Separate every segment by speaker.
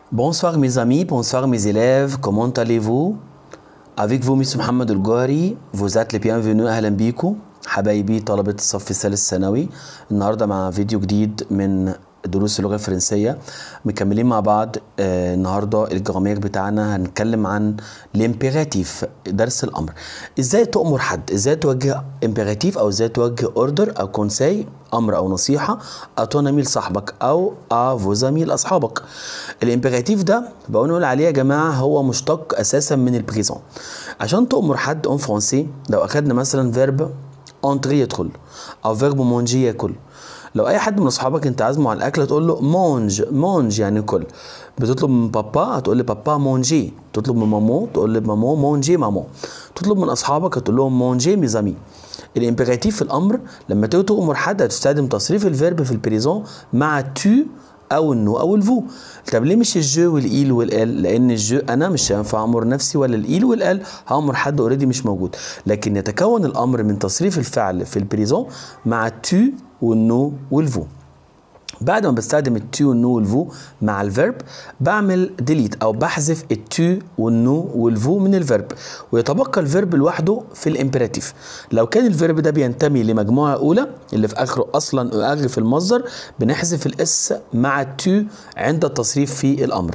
Speaker 1: Bonsoir mes amis, bonsoir mes élèves, comment allez-vous Avec vous Miss محمد الجوهري vous êtes les bienvenus أهلا بيكم حبايبي طلبة الصف الثالث ثانوي النهارده مع فيديو جديد من دروس اللغة الفرنسية مكملين مع بعض آه النهارده الجرامير بتاعنا هنتكلم عن الامبيراتيف درس الأمر ازاي تأمر حد ازاي توجه امبيراتيف او ازاي توجه اوردر او كونساي امر او نصيحه اتونامي لصاحبك او افوزامي لاصحابك الامبيراتيف ده بقول نقول عليه يا جماعه هو مشتق اساسا من البريزون عشان تأمر حد اون فرونسي لو اخدنا مثلا فيرب انتري يدخل او فيرب مونجي ياكل لو اي حد من اصحابك انت عازمه على الاكل تقول له مونج مونج يعني كل بتطلب من بابا هتقول لي بابا مونجي تطلب من مامو تقول لي مامو مونجي مامو تطلب من اصحابك هتقول لهم مونجي ميزامي الامبيراتيف في الامر لما تيجي تؤمر حد هتستخدم تصريف الفيرب في البريزون مع تو او النو او الفو طب ليه مش الجو والايل والال لان الجو انا مش هينفع امر نفسي ولا الايل والال هامر حد اوريدي مش موجود لكن يتكون الامر من تصريف الفعل في البريزون مع تو والنو والفو بعد ما بستخدم التو والنو والفو مع الفيرب بعمل ديليت او بحذف التو والنو والفو من الفيرب ويتبقى الفيرب لوحده في الامبيراتيف لو كان الفيرب ده بينتمي لمجموعه اولى اللي في اخره اصلا اغ في المصدر بنحذف الاس مع التو عند التصريف في الامر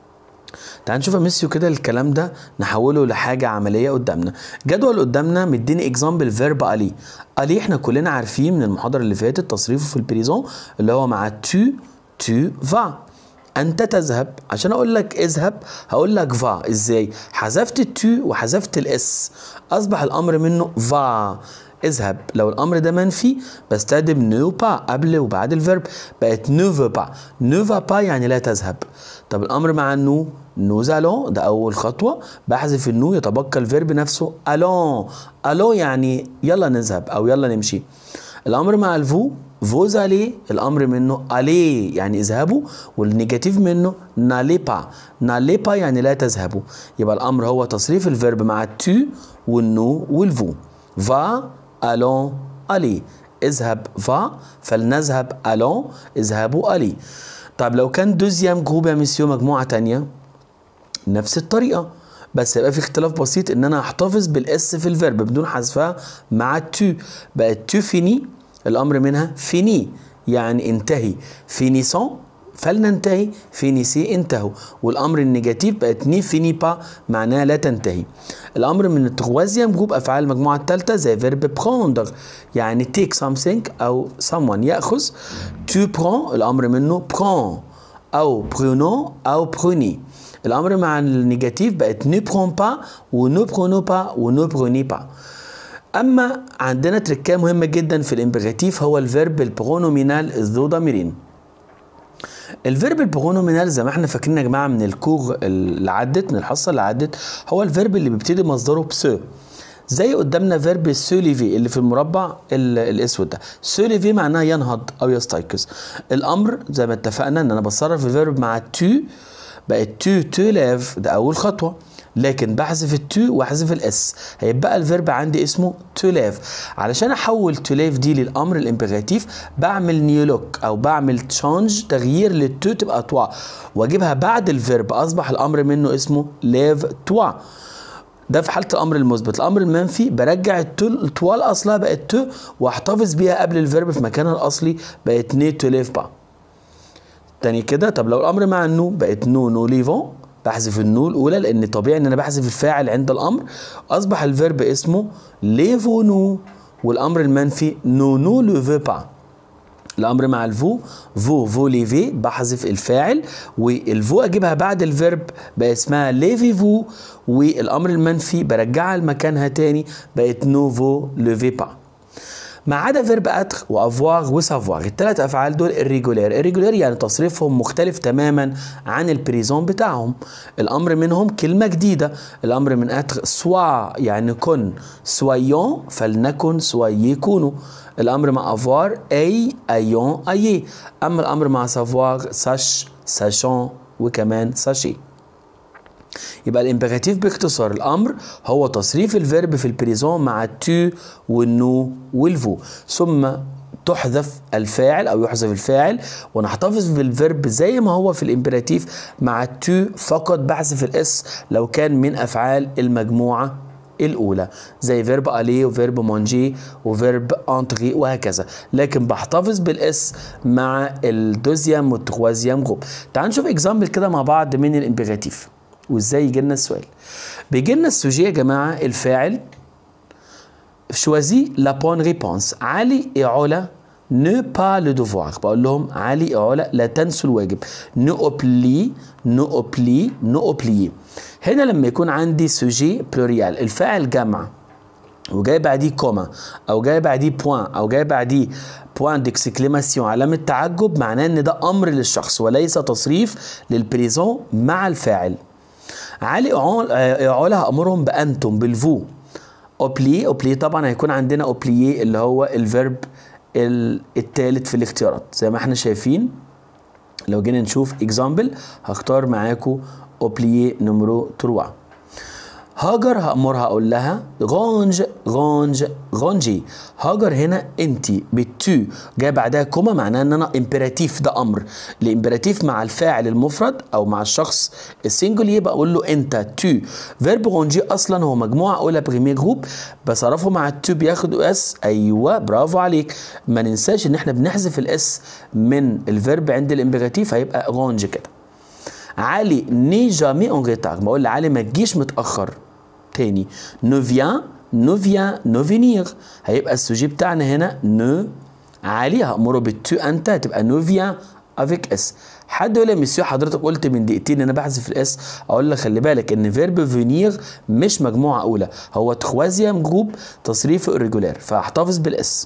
Speaker 1: تعال نشوف يا ميسيو كده الكلام ده نحوله لحاجه عمليه قدامنا جدول قدامنا مديني اكزامبل فيرب الي الي احنا كلنا عارفين من المحاضره اللي فاتت تصريفه في البريزون اللي هو مع تو تو فا انت تذهب عشان اقول لك اذهب هقول لك فا ازاي حذفت التو وحذفت الاس اصبح الامر منه فا اذهب لو الامر ده منفي بستخدم نو با قبل وبعد الفيرب بقت نو فو با نو فا با يعني لا تذهب طب الامر مع النو نوز الون ده اول خطوه بحذف النو يتبقى الفيرب نفسه الون الون يعني يلا نذهب او يلا نمشي الامر مع الفو فوز عليه الامر منه عليه يعني اذهبوا والنيجاتيف منه نالي با نالي با يعني لا تذهبوا يبقى الامر هو تصريف الفيرب مع التو والنو والفو فا الون الي اذهب فا فلنذهب الون اذهبوا الي طب لو كان دوزيام جروب يا ميسيو مجموعه تانية نفس الطريقه بس يبقى في اختلاف بسيط ان انا احتفظ بالاس في الفيرب بدون حذفها مع تو بقت تو فيني الامر منها فيني يعني انتهي فينيسون فلننتهي فينيسي انتهوا والامر النيجاتيف بقت ني فيني با معناها لا تنتهي الامر من التروازيام جروب افعال المجموعه الثالثه زي فيرب بروندر يعني تيك something او someone ياخذ تو برون الامر منه برون او برونو او بروني الامر مع النيجاتيف بقت نو برون با ونو برونو با ونو بروني با اما عندنا تركيه مهمه جدا في الامبيراتيف هو الفيرب البرونومينال ذو ضميرين الفيرب البرونومينال زي ما احنا فاكرين يا جماعه من الكور اللي عدت من الحصه اللي عدت هو الفيرب اللي بيبتدي مصدره بسو زي قدامنا فيرب سوليفي اللي في المربع الاسود ده سوليفي معناها ينهض او يستيقظ الامر زي ما اتفقنا ان انا بتصرف الفيرب مع تو بقت تو تو لاف ده اول خطوه لكن بحذف التو واحذف الاس هيبقى الفيرب عندي اسمه تو لاف علشان احول تو لاف دي للامر الامبيراتيف بعمل نيو لوك او بعمل تشانج تغيير للتو تبقى توا واجيبها بعد الفيرب اصبح الامر منه اسمه لاف توا ده في حاله الامر المثبت الامر المنفي برجع التو التوا لاصلها بقت تو واحتفظ بيها قبل الفيرب في مكانها الاصلي بقت ني تو ليف با تاني كده طب لو الامر مع النو بقت نو نو ليفون بحذف النو الاولى لان طبيعي ان انا بحذف الفاعل عند الامر اصبح الفيرب اسمه ليفو نو والامر المنفي نو نو لو فو با الامر مع الفو فو فو ليفي بحذف الفاعل والفو اجيبها بعد الفيرب بقى اسمها ليفي فو والامر المنفي برجعها لمكانها تاني بقت نوفو لوفي با ما عدا فيرب اتر وافواغ وسافواغ الثلاث افعال دول الريجولير الريجولير يعني تصريفهم مختلف تماما عن البريزون بتاعهم الامر منهم كلمه جديده الامر من اتر سوا يعني كن سويون فلنكن سوي يكونوا الامر مع افوار اي ايون ايي اما الامر مع سافواغ ساش ساشون وكمان ساشي يبقى الامبيراتيف باختصار الامر هو تصريف الفيرب في البريزون مع تو والنو والفو ثم تحذف الفاعل او يحذف الفاعل ونحتفظ بالفيرب زي ما هو في الامبيراتيف مع تو فقط بحذف الاس لو كان من افعال المجموعه الاولى زي فيرب الي وفيرب مونجي وفيرب انتري وهكذا لكن بحتفظ بالاس مع الدوزيام والتروازيام جروب تعال نشوف اكزامبل كده مع بعض من الامبيراتيف وازاي يجي لنا السؤال بيجي لنا السوجي يا جماعه الفاعل شوازي لا بون ريبونس علي et علا ne pas le devoir بقول لهم علي et علا لا تنسوا الواجب ne oublie ne oublie ne oubliez هنا لما يكون عندي سوجي بلوريال الفاعل جمع وجاي بعديه كوما او جاي بعديه بوان او جاي بعديه بوان ديكسكليماسيون علامه تعجب معناه ان ده امر للشخص وليس تصريف للبريزون مع الفاعل علي علا هامرهم بانتم بالفو اوبلي اوبلي طبعا هيكون عندنا اوبليي اللي هو الفيرب الثالث في الاختيارات زي ما احنا شايفين لو جينا نشوف اكزامبل هختار معاكم اوبليي نمرو 3 هاجر هامرها اقول لها غونج غونج غونجي هاجر هنا انت بالتو جاي بعدها كوما معناها ان انا امبيراتيف ده امر الامبيراتيف مع الفاعل المفرد او مع الشخص السنجل يبقى اقول له انت تو فيرب غونجي اصلا هو مجموعه اولى بريمير جروب بصرفه مع التو بياخد اس ايوه برافو عليك ما ننساش ان احنا بنحذف الاس من الفيرب عند الامبيراتيف هيبقى غونج كده علي ني جامي اون ريتار بقول لعلي ما تجيش متاخر تاني نو فيان نو فيان نو فينير هيبقى السوجي بتاعنا هنا نو علي هامره بالتو انت هتبقى نو فيان افيك اس حد يقول لي مسيو حضرتك قلت من دقيقتين ان انا بحذف الاس اقول لك خلي بالك ان فيرب فينير مش مجموعه اولى هو تخوازيام جروب تصريف الريجولار فاحتفظ بالاس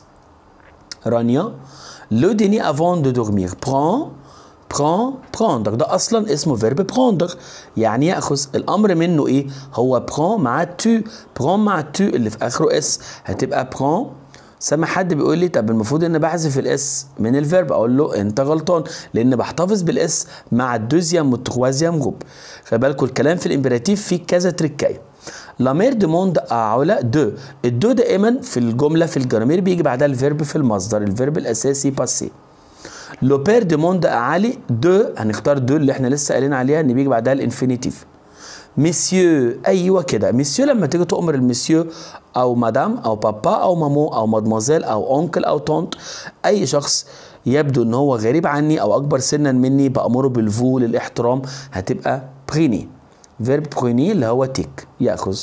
Speaker 1: رانيا لو ديني افون دو دورمير بران بران بروندر ده اصلا اسمه فيرب بروندر يعني ياخذ الامر منه ايه هو بران مع تو بران مع تو اللي في اخره اس هتبقى بران سامع حد بيقول لي طب المفروض ان بحذف الاس من الفيرب اقول له انت غلطان لان بحتفظ بالاس مع الدوزيام والتخوازيام جروب خلي بالكم الكلام في الامبيراتيف فيه كذا تريكايه لا مير دوموند علا دو الدو دائما في الجمله في الجرامير بيجي بعدها الفيرب في المصدر الفيرب الاساسي باسي لو بير دوموند علي دو هنختار دو اللي احنا لسه قايلين عليها ان بيجي بعدها الانفينيتيف مسيو ايوه كده مسيو لما تيجي تؤمر المسيو او مدام او بابا او مامو او مادموزيل او اونكل او تونت اي شخص يبدو ان هو غريب عني او اكبر سنا مني بامره بالفو للاحترام هتبقى بريني فيرب بريني اللي هو تيك ياخذ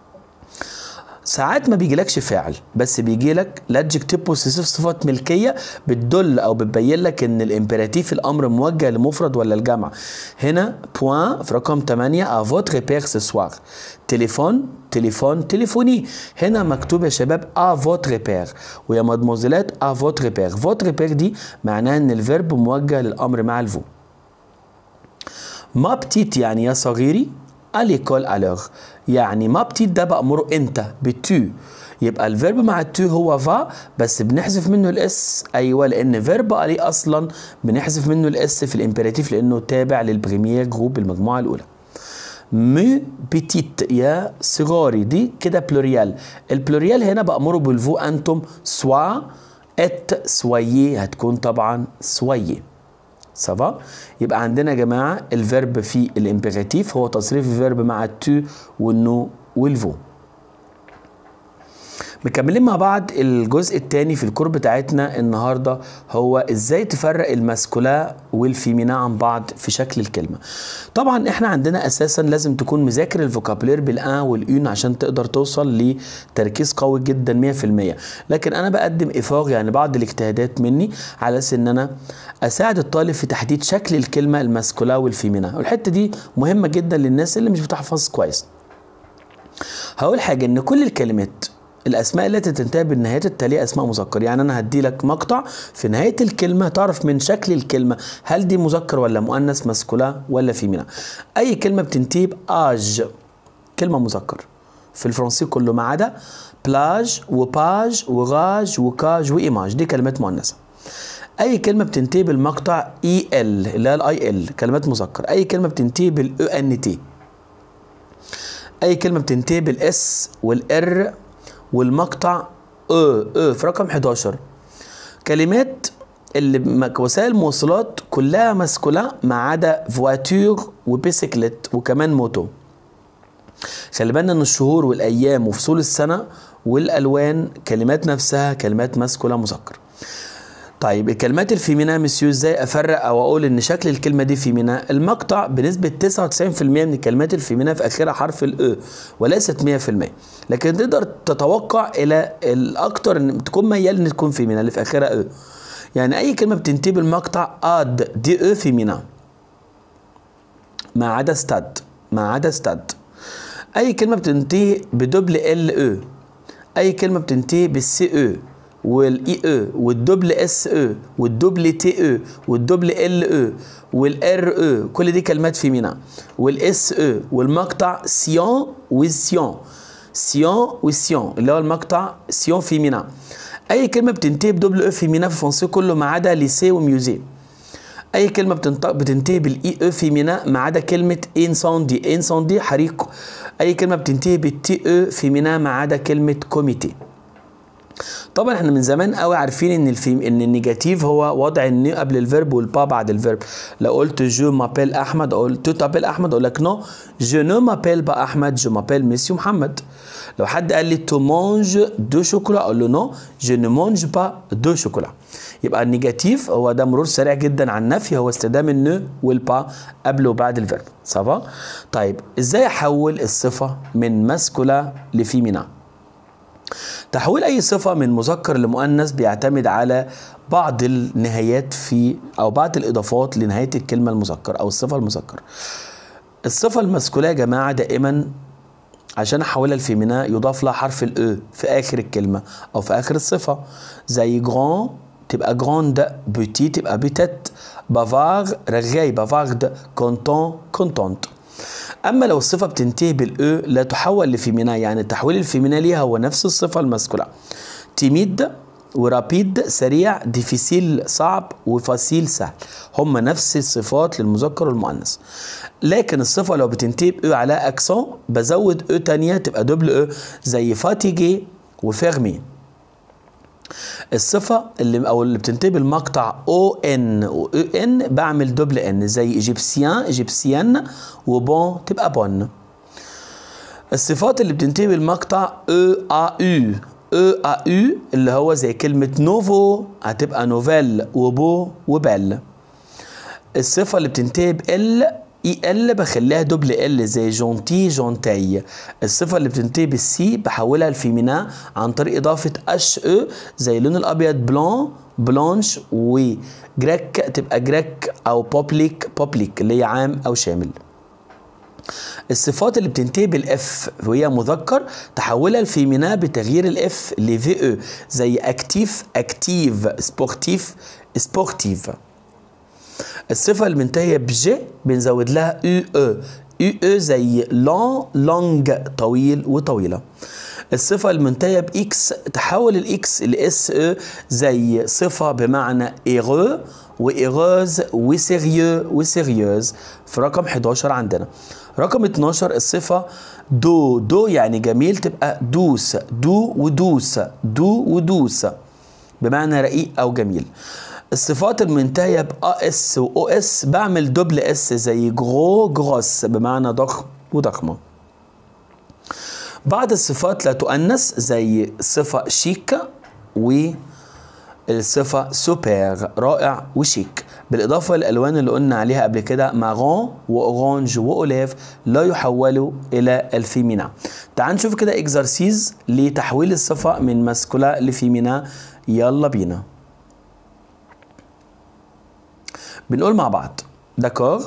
Speaker 1: ساعات ما بيجيلكش فاعل بس بيجي لك لادجكتيف بوسيسيف صفات ملكيه بتدل او بتبين لك ان الامبيراتيف الامر موجه لمفرد ولا الجمع هنا بوان في رقم 8 ا فوتر بير سو سوار تليفون تليفون تليفوني هنا مكتوب يا شباب ا فوتر بير ويا مادموزيلات ا فوتر بير فوتر بير دي معناها ان الفيرب موجه للامر مع الفو ما بتيت يعني يا صغيري اليكول الوغ يعني ما بتيت ده بأمره انت بتو يبقى الفيرب مع التو هو فا بس بنحذف منه الاس ايوه لان فيرب الي اصلا بنحذف منه الاس في الامبيراتيف لانه تابع للبريمير جروب المجموعه الاولى مي بتيت يا صغاري دي كده بلوريال البلوريال هنا بأمره بالفو انتم سوا ات سويي هتكون طبعا سويي سافا يبقى عندنا يا جماعه الفيرب في الامبيراتيف هو تصريف الفيرب مع التو والنو والفو مكملين مع بعض الجزء الثاني في الكور بتاعتنا النهارده هو ازاي تفرق الماسكولا والفيمينا عن بعض في شكل الكلمه طبعا احنا عندنا اساسا لازم تكون مذاكر الفوكابلير بالان والاون عشان تقدر توصل لتركيز قوي جدا 100% لكن انا بقدم افاق يعني بعض الاجتهادات مني على اساس ان انا اساعد الطالب في تحديد شكل الكلمه الماسكولا والفيمينا والحته دي مهمه جدا للناس اللي مش بتحفظ كويس هقول حاجه ان كل الكلمات الاسماء التي تنتهي بالنهايات التاليه اسماء مذكر يعني انا هدي لك مقطع في نهايه الكلمه تعرف من شكل الكلمه هل دي مذكر ولا مؤنث ماسكولا ولا فيمينا اي كلمه بتنتهي باج كلمه مذكر في الفرنسي كله ما عدا بلاج وباج وغاج وكاج وايماج دي كلمات مؤنثه اي كلمه بتنتهي بالمقطع اي ال اللي هي الاي ال كلمات مذكر اي كلمه بتنتهي بالاو ان تي اي كلمه بتنتهي بالاس والار والمقطع او او في رقم 11 كلمات اللي مك- وسائل المواصلات كلها ماسكولا ما عدا فواتور وبيسيكلت وكمان موتو خلي بالنا ان الشهور والايام وفصول السنه والالوان كلمات نفسها كلمات ماسكولا مذكر طيب الكلمات الفيمينا مسيو ازاي افرق او اقول ان شكل الكلمه دي فيمينا المقطع بنسبه 99% من الكلمات الفيمينا في اخرها حرف الاو وليست 100% لكن تقدر تتوقع الى الاكتر ان تكون ميال ان تكون فيمينا اللي في اخرها او يعني اي كلمه بتنتهي بالمقطع اد دي او فيمينا ما عدا ستاد ما عدا ستاد اي كلمه بتنتهي بدبل ال او اي كلمه بتنتهي بالسي او والاي او والدبل اس او والدبل تي او والدبل ال او والار او كل دي كلمات فيمينا والاس او والمقطع سيون والسيون سيون والسيون اللي هو المقطع سيون فيمينا اي كلمه بتنتهي بدبل او فيمينا في الفرنسي كله ما عدا ليسي وميوزي اي كلمه بتنطق بتنتهي بالاي او فيمينا ما عدا كلمه انساندي انساندي حريق اي كلمه بتنتهي بالتي او فيمينا ما عدا كلمه كوميتي طبعا احنا من زمان قوي عارفين ان الفيم ان النيجاتيف هو وضع الني قبل الفيرب والبا بعد الفيرب لو قلت جو مابيل احمد اقول تو تابيل احمد اقول لك نو جو نو مابيل با احمد جو مابيل ميسيو محمد لو حد قال لي تو مانج دو شوكولا اقول له نو جو نو مانج با دو شوكولا يبقى النيجاتيف هو ده مرور سريع جدا عن النفي هو استخدام النو والبا قبل وبعد الفيرب صافا طيب ازاي احول الصفه من ماسكولا لفيمينا تحويل اي صفه من مذكر لمؤنث بيعتمد على بعض النهايات في او بعض الاضافات لنهايه الكلمه المذكر او الصفه المذكر الصفه المسكوليه يا جماعه دائما عشان احولها لفيمينا يضاف لها حرف الاو في اخر الكلمه او في اخر الصفه زي جران تبقى جراند بوتي تبقى بيتت بافار رغاي بافارد كونتون كونتونت اما لو الصفه بتنتهي بالاو لا تحول لفيمينا يعني التحويل الفيمينا ليها هو نفس الصفه المسكوله تيميد ورابيد سريع ديفيسيل صعب وفاسيل سهل هم نفس الصفات للمذكر والمؤنث لكن الصفه لو بتنتهي باو على اكسون بزود او تانية تبقى دبل او زي فاتيجي وفيرمي الصفة اللي أو اللي بتنتهي بالمقطع او ان و او ان بعمل دبل ان زي ايجيبسيان ايجيبسيان وبون تبقى بون الصفات اللي بتنتهي بالمقطع او ا يو او ا يو اللي هو زي كلمة نوفو هتبقى نوفيل وبو وبل الصفة اللي بتنتهي بال اي ال بخليها دبل ال زي جونتي جونتي الصفه اللي بتنتهي بالسي بحولها لفيمينا عن طريق اضافه اش او زي اللون الابيض بلون بلانش وجريك تبقى جريك او بوبليك بوبليك اللي هي عام او شامل الصفات اللي بتنتهي بالاف وهي مذكر تحولها لفيمينا بتغيير الاف لفي او زي اكتيف اكتيف سبورتيف سبورتيف الصفة اللي منتهية بج بنزود لها يو او يو او زي لون لونج طويل وطويلة الصفة اللي منتهية بإكس تحول الإكس لإس او زي صفة بمعنى إيغو وإيغوز وسيريو وسيريوز في رقم 11 عندنا رقم 12 الصفة دو دو يعني جميل تبقى دوس دو ودوس دو ودوس بمعنى رقيق أو جميل الصفات المنتهية ب اس و او اس بعمل دبل اس زي جرو جروس بمعنى ضخم وضخمة بعض الصفات لا تؤنث زي صفة شيك والصفة سوبر رائع وشيك بالإضافة للألوان اللي قلنا عليها قبل كده مارون وأورانج وأوليف لا يحولوا إلى الفيمينا تعال نشوف كده إكزرسيز لتحويل الصفة من ماسكولا لفيمينا يلا بينا بنقول مع بعض داكور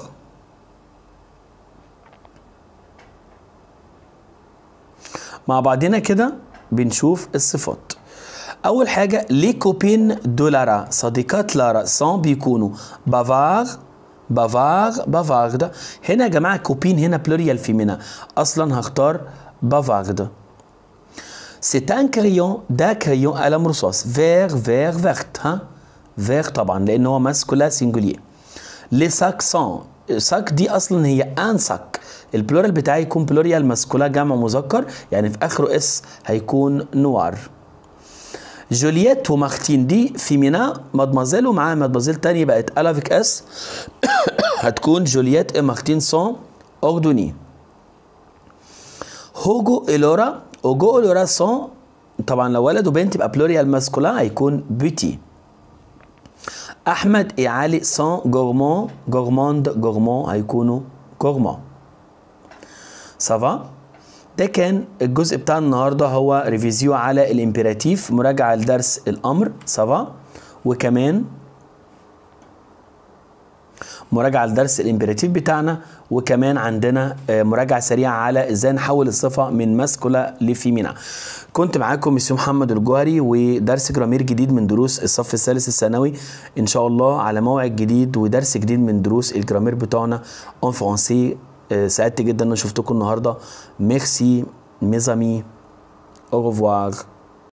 Speaker 1: مع بعضنا كده بنشوف الصفات اول حاجه لي كوبين دو لارا صديقات لارا سون بيكونوا بافار بافار بافارد هنا يا جماعه كوبين هنا بلوريال فيمينا اصلا هختار بافارد سيت ان كريون ده كريون قلم رصاص فير فير فيرت ها فير طبعا لان هو ماسكولا سينجولير لي ساك سون ساك دي اصلا هي ان ساك البلورال بتاعي يكون بلوريال ماسكولا جمع مذكر يعني في اخره اس هيكون نوار جولييت ومارتين دي فيمينا مادمازيل ومعاها مادمازيل تاني بقت الافيك اس هتكون جولييت et مارتين سون اوردوني هوجو إلورا هوجو إلورا سون طبعا لو ولد وبنت يبقى بلوريال ماسكولين هيكون بيتي احمد اي علي سون جورمون جورموند جورمون هيكونوا جورمون سافا ده كان الجزء بتاع النهارده هو ريفيزيو على الامبيراتيف مراجعه لدرس الامر سافا وكمان مراجعه لدرس الامبيراتيف بتاعنا وكمان عندنا مراجعه سريعه على ازاي نحول الصفه من ماسكولا لفيمينا كنت معاكم مسيو محمد الجوهري ودرس جرامير جديد من دروس الصف الثالث الثانوي ان شاء الله على موعد جديد ودرس جديد من دروس الجرامير بتوعنا اون فرونسي سعدت جدا ان شفتكم النهارده ميرسي ميزامي au revoir